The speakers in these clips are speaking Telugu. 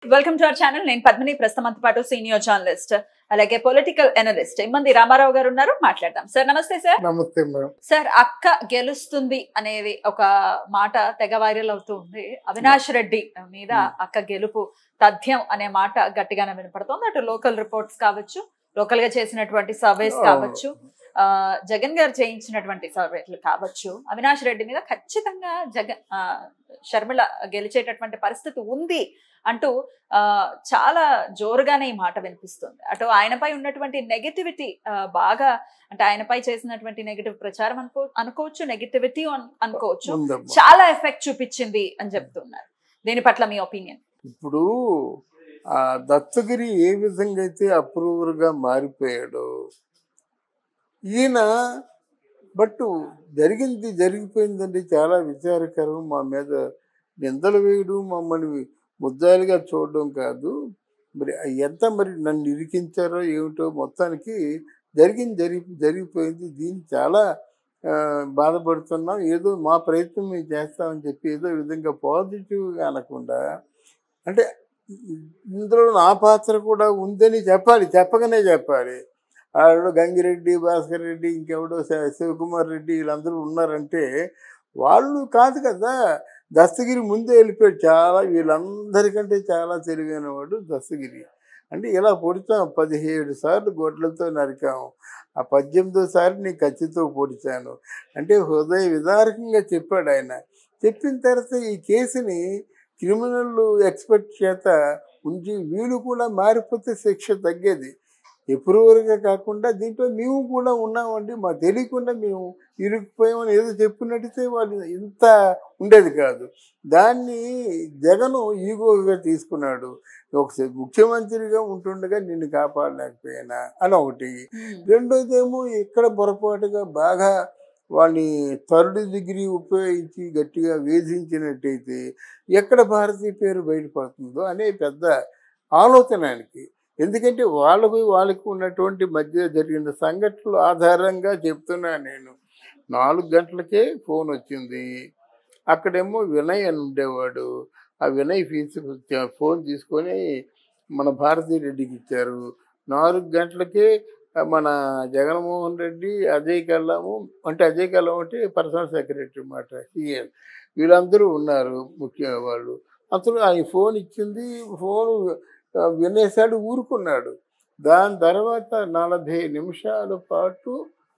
వెల్కమ్ టు అవర్ ఛానల్ నేను పద్మిని ప్రస్తుతం పాటు సీనియర్ జర్నలిస్ట్ అలాగే పొలిటికల్ ఎనలిస్ట్ ఇమ్మంది రామారావు గారు ఉన్నారు మాట్లాడదాం సార్ నమస్తే సార్ నమస్తే మేడం సార్ అక్క గెలుస్తుంది అనేది ఒక మాట తెగ వైరల్ అవుతూ ఉంది అవినాష్ రెడ్డి మీద అక్క గెలుపు తథ్యం అనే మాట గట్టిగానే వినపడుతోంది అటు లోకల్ రిపోర్ట్స్ కావచ్చు లోకల్ గా చేసినటువంటి సర్వేస్ కావచ్చు ఆ, జగన్ గారు చేయించినటువంటి సర్వేలు కావచ్చు అవినాష్ రెడ్డి మీద ఖచ్చితంగా జగన్ ఆ, షర్మిల గెలిచేటటువంటి పరిస్థితి ఉంది అంటూ ఆ, చాలా జోరుగానే ఈ మాట వినిపిస్తుంది అటు ఆయనపై ఉన్నటువంటి నెగటివిటీ బాగా అంటే ఆయనపై చేసినటువంటి నెగటివ్ ప్రచారం అనుకో అనుకోవచ్చు నెగటివిటీ అనుకోవచ్చు ఉందమ్మా చాలా ఎఫెక్ట్ చూపించింది అని చెప్తున్నారు దీని పట్ల మీ ఒపీనియన్ ఇప్పుడు ఆ దత్తగిరి ఏ విధంగా అయితే అప్రూవర్గా మారిపోయాడో ఈయన బట్ జరిగింది జరిగిపోయిందండి చాలా విచారకరం మా మీద నిందలు వేయడం మమ్మల్ని ముద్దాయిలుగా చూడడం కాదు మరి ఎంత మరి నన్ను ఇరికించారో ఏమిటో మొత్తానికి జరిగింది జరిగి జరిగిపోయింది దీన్ని చాలా ఆ, బాధపడుతున్నాం ఏదో మా ప్రయత్నం మేము చేస్తామని చెప్పి ఏదో విధంగా పాజిటివ్గా అనకుండా అంటే ఇందులో నా పాత్ర కూడా ఉందని చెప్పాలి చెప్పగానే చెప్పాలి ఆవిడ గంగిరెడ్డి భాస్కర్ రెడ్డి ఇంకెవడో శ- శివకుమార్ రెడ్డి వీళ్ళందరూ ఉన్నారంటే వాళ్ళు కాదు కదా దస్తగిరి ముందే వెళ్ళిపోయాడు చాలా వీళ్ళందరికంటే చాలా తెలివైన వాడు దస్తగిరి అంటే ఇలా పొడిచాం పదిహేడు సార్లు గొడ్లతో నరికాము ఆ పద్దెనిమిదోసారి నీ కత్తితో పొడిచాను అంటే హృదయ విదారకంగా చెప్పాడు ఆయన చెప్పిన తర్వాత ఈ కేసుని క్రిమినల్ ఎక్స్పర్ట్ చేత ఉంచి వీళ్ళు కూడా మారిపోతే శిక్ష తగ్గేది ఎప్రూవర్గా కాకుండా దీంట్లో మేము కూడా ఉన్నామండి మా తెలియకుండా మేము ఇరుక్కుపోయామని ఏదో చెప్పినట్టయితే వాళ్ళు ఇంత ఉండేది కాదు దాన్ని జగను ఈగోగా తీసుకున్నాడు ఒక ముఖ్యమంత్రిగా ఉంటుండగా నిన్ను కాపాడలేకపోయినా అని ఒకటి రెండోదేమో ఇక్కడ పొరపాటుగా బాగా వాళ్ళని థర్డ్ డిగ్రీ ఉపయోగించి గట్టిగా వేధించినట్టయితే ఎక్కడ భారతీయ పేరు బయటపడుతుందో అనే పెద్ద ఆలోచన ఆయనకి ఎందుకంటే వాళ్ళకు వాళ్ళకి ఉన్నటువంటి మధ్య జరిగిన సంఘటనల ఆధారంగా చెప్తున్నా నేను నాలుగు గంటలకే ఫోన్ వచ్చింది అక్కడేమో వినయ్ అని ఉండేవాడు ఆ వినయ్ ఫీజు ఫోన్ తీసుకొని మన భారతీ రెడ్డికి ఇచ్చారు నాలుగు గంటలకే మన జగన్మోహన్ రెడ్డి అజయ్ కల్లాము అంటే అజయ్ కల్లాం అంటే పర్సనల్ సెక్రటరీ మాట సీఎం వీళ్ళందరూ ఉన్నారు ముఖ్య వాళ్ళు అతను ఆ ఫోన్ ఇచ్చింది ఫోన్ వినేశాడు ఊరుకున్నాడు దాని తర్వాత నలభై నిమిషాల పాటు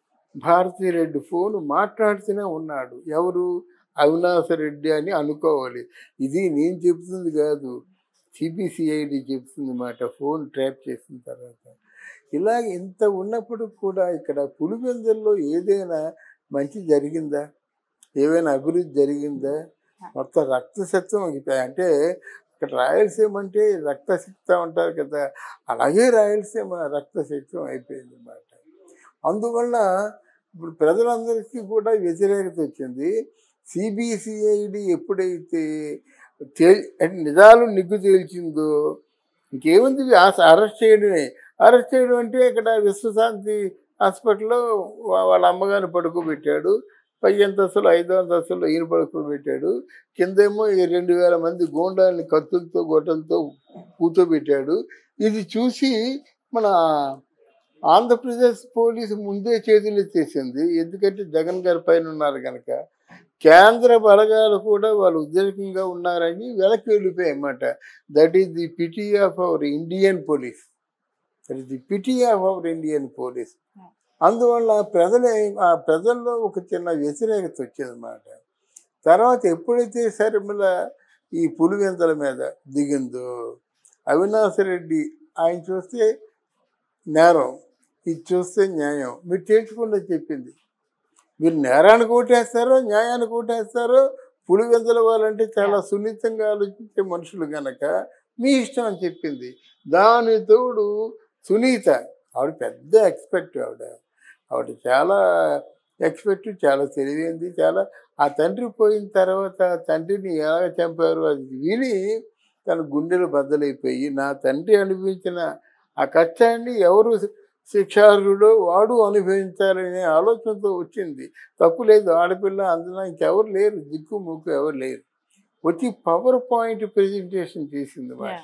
భారతీ రెడ్డి ఫోన్ మాట్లాడుతూనే ఉన్నాడు ఎవరు అవినాశ రెడ్డి అని అనుకోవాలి ఇది నేను చెప్తుంది కాదు సిబిసిఐడి చెప్తుంది మాట ఫోన్ ట్రాప్ చేసిన తర్వాత ఇలాగ ఇంత ఉన్నప్పుడు కూడా ఇక్కడ పులివెందుల్లో ఏదైనా మంచి జరిగిందా ఏమైనా అభివృద్ధి జరిగిందా మొత్తం రక్తసత్వం అయిపోయాయి అంటే ఇక్కడ రాయలసీమ అంటే రక్తశక్తం అంటారు కదా అలాగే రాయలసీమ రక్తశక్తం అయిపోయింది అన్నమాట అందువల్ల ఇప్పుడు ప్రజలందరికీ కూడా వ్యతిరేకత వచ్చింది సిబిసిఐడి ఎప్పుడైతే తేల్ అంటే నిజాలు నిగ్గు తేల్చిందో ఇంకేముంది అరెస్ట్ చేయడమే అరెస్ట్ చేయడం అంటే ఇక్కడ విశ్వశాంతి హాస్పిటల్లో వా- వాళ్ళ అమ్మగారిని పడుకోబెట్టాడు పై అంతస్తులు ఐదో అంతస్తులో ఈయన పడుకోబెట్టాడు కిందేమో ఈ రెండు వేల మంది గోండాల్ని కత్తులతో గొడ్డలతో కూర్చోబెట్టాడు ఇది చూసి మన ఆంధ్రప్రదేశ్ పోలీసు ముందే చేతులు ఎత్తేసింది ఎందుకంటే జగన్ గారి పైన ఉన్నారు కనుక కేంద్ర బలగాలు కూడా వాళ్ళు ఉద్రేకంగా ఉన్నారని వెనక్కి వెళ్ళిపోయాయి అన్నమాట that is the pity of our Indian police that is the pity of our Indian police అందువల్ల ప్రజలే ఆ ప్రజల్లో ఒక చిన్న వ్యతిరేకత వచ్చిందన్నమాట తర్వాత ఎప్పుడైతే శర్మిల ఈ పులివెంతల మీద దిగిందో అవినాష్ రెడ్డి ఆయన చూస్తే నేరం ఇది చూస్తే న్యాయం మీరు తేల్చుకుండా చెప్పింది మీరు నేరానికి ఓటేస్తారో న్యాయానికి ఓటేస్తారో పులివెందుల వాళ్ళంటే చాలా సున్నితంగా ఆలోచించే మనుషులు గనక మీ ఇష్టం అని చెప్పింది దాని తోడు సునీత ఆవిడ పెద్ద ఎక్స్పెక్ట్ ఆవిడ ఆవిడ చాలా ఎక్స్పెక్ట్ చాలా తెలివైంది చాలా ఆ తండ్రి పోయిన తర్వాత తండ్రిని ఎలా చంపారు అది విని తన గుండెలు బద్దలైపోయి నా తండ్రి అనిపించిన ఆ కష్టాన్ని ఎవరు శిక్షార్హుడో వాడు అనుభవించాలనే ఆలోచనతో వచ్చింది తప్పు లేదు ఆడపిల్ల అందులో ఇంకెవరు లేరు దిక్కు ముక్కు ఎవరు లేరు వచ్చి పవర్ పాయింట్ ప్రెజెంటేషన్ చేసింది మాట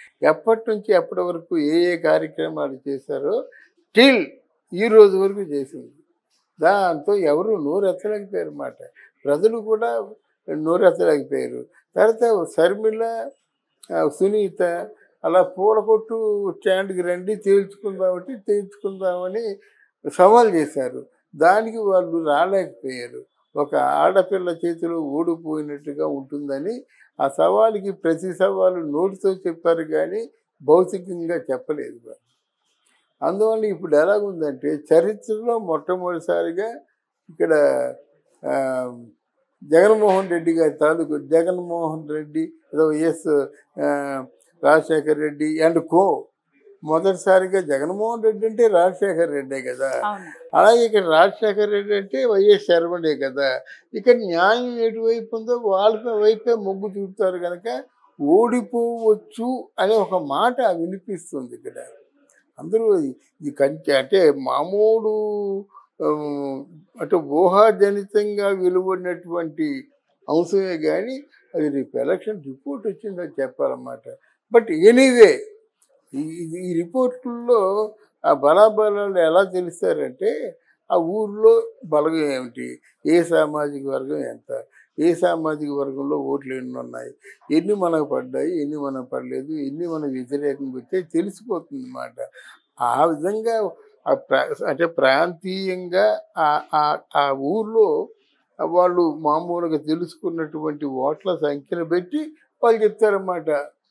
ఎప్పటి నుంచి ఎప్పటి వరకు ఏ ఏ కార్యక్రమాలు చేశారో టిల్ ఈ రోజు వరకు చేసింది దాంతో ఎవరు నోరెత్తలేకపోయారు అన్నమాట ప్రజలు కూడా నోరెత్తలేకపోయారు తర్వాత శర్మిల ఆ, సునీత అలా పూల కొట్టు స్టాండ్కి రండి తేల్చుకుందామని తేల్చుకుందామని సవాల్ చేశారు దానికి వాళ్ళు రాలేకపోయారు ఒక ఆడపిల్ల చేతిలో ఓడిపోయినట్టుగా ఉంటుందని ఆ సవాలుకి ప్రతి సవాలు నోటితో చెప్పారు కానీ భౌతికంగా చెప్పలేదు వాళ్ళు. అందువల్ల ఇప్పుడు ఎలాగుందంటే చరిత్రలో మొట్టమొదటిసారిగా ఇక్కడ ఆ, జగన్మోహన్ రెడ్డి గారి తాలూకు జగన్మోహన్ రెడ్డి ఏదో వైఎస్ ఆ, రాజశేఖర్ రెడ్డి అండ్ కో మొదటిసారిగా జగన్మోహన్ రెడ్డి అంటే రాజశేఖర్ రెడ్డే కదా అవును అలాగే ఇక్కడ రాజశేఖర్ రెడ్డి అంటే వైఎస్ శర్మడే కదా ఇక్కడ న్యాయం ఎటువైపు ఉందో వాళ్ళ వైపే మొగ్గు చూపుతారు కనుక ఓడిపోవచ్చు అనే ఒక మాట వినిపిస్తుంది ఇక్కడ అందరూ ఇది కంచె అంటే మామూలు ఆ, అంటే ఊహాజనితంగా వెలువడినటువంటి అంశమే కానీ అది రేపు ఎలక్షన్ రిపోర్ట్ వచ్చిందని చెప్పాలన్నమాట బట్ ఎనీవే ఈ ఈ- ఈ రిపోర్టుల్లో ఆ బలాబలాలు ఎలా తెలుస్తారంటే ఆ ఊర్లో బలగం ఏమిటి ఏ సామాజిక వర్గం ఎంత ఏ సామాజిక వర్గంలో ఓట్లు ఎన్ని ఉన్నాయి ఎన్ని మనకు పడ్డాయి ఎన్ని మనకు పడలేదు ఎన్ని మన వ్యతిరేకంగా వచ్చాయి తెలిసిపోతుంది అన్నమాట ఆ విధంగా ఆ ప్రా అంటే ప్రాంతీయంగా ఆ ఆ- ఆ ఊర్లో వాళ్ళు మామూలుగా తెలుసుకున్నటువంటి ఓట్ల సంఖ్యను బట్టి వాళ్ళు చెప్తారన్నమాట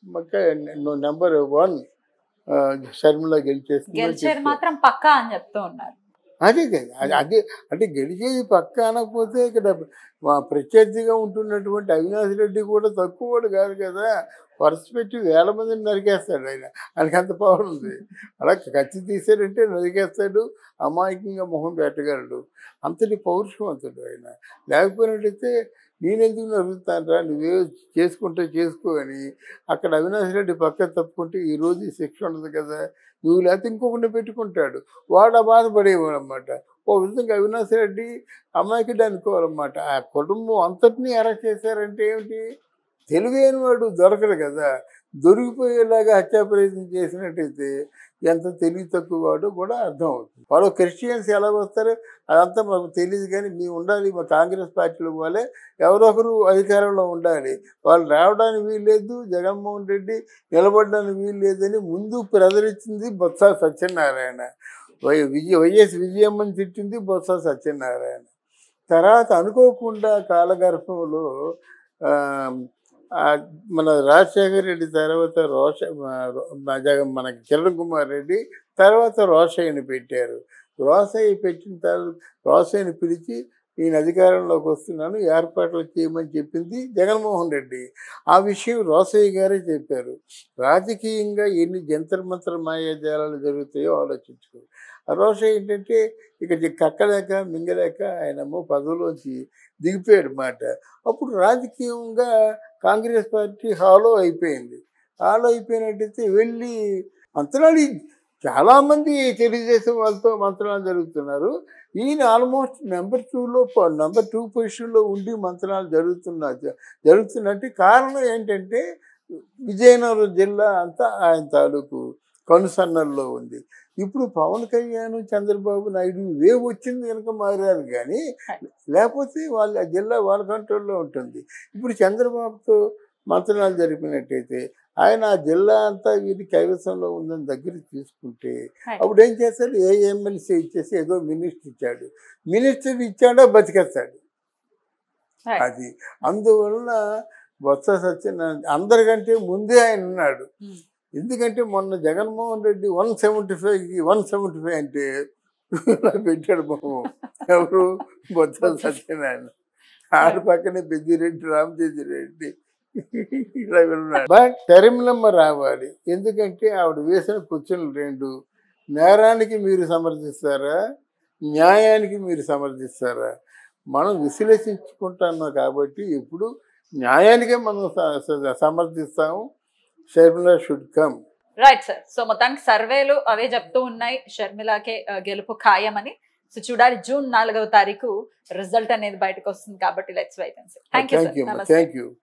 నెంబర్ వన్ షర్మిల గెలిచేస్తుంది అని గెలిచేది చెప్తారు. మాత్రం పక్కా అని చెప్తూ ఉన్నారు అదే కదా అది- అదే అంటే గెలిచేది పక్క అనకపోతే ఇక్కడ మా ప్రత్యర్థిగా ఉంటున్నటువంటి అవినాష్ రెడ్డి కూడా తక్కువ వాడు కాదు కదా వరుస పెట్టి వేల మందిని నరికేస్తాడు ఆయన ఆయనకి అంత పవర్ ఉంది అలా కత్తి తీసాడంటే నరికేస్తాడు అమాయకంగా మొహం పెట్టగలడు అంతటి పౌరుషవంతుడు ఆయన లేకపోయినట్టయితే నేనెందుకు నరుగుతానరా నువ్వే చేసుకుంటే చేసుకో అని అక్కడ అవినాష్ రెడ్డి పక్క తప్పుకుంటే ఈ రోజు ఈ శిక్ష ఉండదు కదా నువ్వు లేకపోతే ఇంకొకరిని పెట్టుకుంటాడు వాడు ఆ బాధపడేవాడు అనమాట ఓ విధంగా అవినాష్ రెడ్డి అమాయకుడు అనుకోవాలన్నమాట ఆ కుటుంబం అంతటినీ అరెస్ట్ చేశారంటే ఏమిటి తెలివైన వాడు దొరకడు కదా దొరికిపోయేలాగా హత్యా ప్రయత్నం చేసినట్టయితే ఎంత తెలివి తక్కువ వాడో కూడా అర్థం అవుతుంది వాళ్ళు క్రిస్టియన్స్ ఎలా వస్తారో అదంతా మాకు తెలియదు కానీ మేము ఉండాలి మా కాంగ్రెస్ పార్టీలో వాళ్ళే ఎవరో ఒకరు అధికారంలో ఉండాలి వాళ్ళు రావడానికి వీల్లేదు జగన్మోహన్ రెడ్డి నిలబడడానికి వీల్లేదని ముందు ప్రజలిచ్చింది బొత్స సత్యనారాయణ వై విజయ వైఎస్ విజయమ్మని తిట్టింది బొత్స సత్యనారాయణ తర్వాత అనుకోకుండా కాలగర్భంలో ఆ, ఆ, మన రాజశేఖర రెడ్డి తర్వాత రోష మన జగన్ మనకి కిరణ్ కుమార్ రెడ్డి తర్వాత రోషయ్యని పెట్టారు రోసయ్య పెట్టిన తర్వాత రోసయ్యని పిలిచి నేను అధికారంలోకి వస్తున్నాను ఏర్పాట్లు చేయమని చెప్పింది జగన్మోహన్ రెడ్డి ఆ విషయం రోసయ్య గారే చెప్పారు రాజకీయంగా ఎన్ని జంతర్ మంత్ర మాయాజాలాలు జరుగుతాయో ఆలోచించుకో ఆ రోసయ్య ఏంటంటే ఇక కక్కలేక మింగలేక ఆయనమో పదవిలోంచి దిగిపోయాడు మాట అప్పుడు రాజకీయంగా కాంగ్రెస్ పార్టీ హాలో అయిపోయింది హాలో అయిపోయినట్టయితే వెళ్ళి మంత్రాలు చాలామంది తెలుగుదేశం వాళ్ళతో మంత్రాలు జరుగుతున్నారు ఈయన ఆల్మోస్ట్ నెంబర్ టూలో నెంబర్ టూ పొజిషన్లో ఉండి మంత్రాలు జరుగుతున్నా జరుగుతున్నట్టు కారణం ఏంటంటే విజయనగరం జిల్లా అంతా ఆయన తాలూకు కనుసన్నల్లో ఉంది ఇప్పుడు పవన్ కళ్యాణ్ చంద్రబాబు నాయుడు వేవ్ వచ్చింది కనుక మారారు కానీ లేకపోతే వాళ్ళ ఆ జిల్లా వాళ్ళ కంట్రోల్లో ఉంటుంది ఇప్పుడు చంద్రబాబుతో మంత్రాలు జరిపినట్టయితే ఆయన ఆ జిల్లా అంతా వీరి కైవసంలో ఉందని దగ్గర తీసుకుంటే అప్పుడు ఏం చేస్తాడు ఏ ఎమ్మెల్సీ ఇచ్చేసి ఏదో మినిస్టర్ ఇచ్చాడు మినిస్టర్ ఇచ్చాడో బతికేస్తాడు Right. అది అందువలన బొత్స సత్యనారాయణ అందరికంటే ముందే ఆయన ఉన్నాడు Hmm. ఎందుకంటే మొన్న జగన్మోహన్ రెడ్డి వన్ సెవెంటీ ఫైవ్కి వన్ సెవెంటీ ఫైవ్ అంటే ఇలా పెట్టాడు బాబు ఎవరు బొత్స సత్యనారాయణ ఆడ పక్కనే పెద్దిరెడ్డి రామచంద్రెడ్డి ఇలా ఉన్నాడు బట్ శర్మిలమ్మ రావాలి ఎందుకంటే ఆవిడ వేసిన క్వశ్చన్లు రెండు నేరానికి మీరు సమర్థిస్తారా న్యాయానికి మీరు సమర్థిస్తారా మనం విశ్లేషించుకుంటున్నాం కాబట్టి ఎప్పుడు న్యాయానికే మనం స- స- సమర్థిస్తాము Sharmila should come right sir so మొత్తానికి సర్వేలు అవే చెప్తూ ఉన్నాయి షర్మిలాకే ఆ, గెలుపు ఖాయమని సో చూడాలి జూన్ నాలుగవ తారీఖు రిజల్ట్ అనేది బయటకు వస్తుంది కాబట్టి let's wait and thank you thank you sir నమస్తే థ్యాంక్ యూ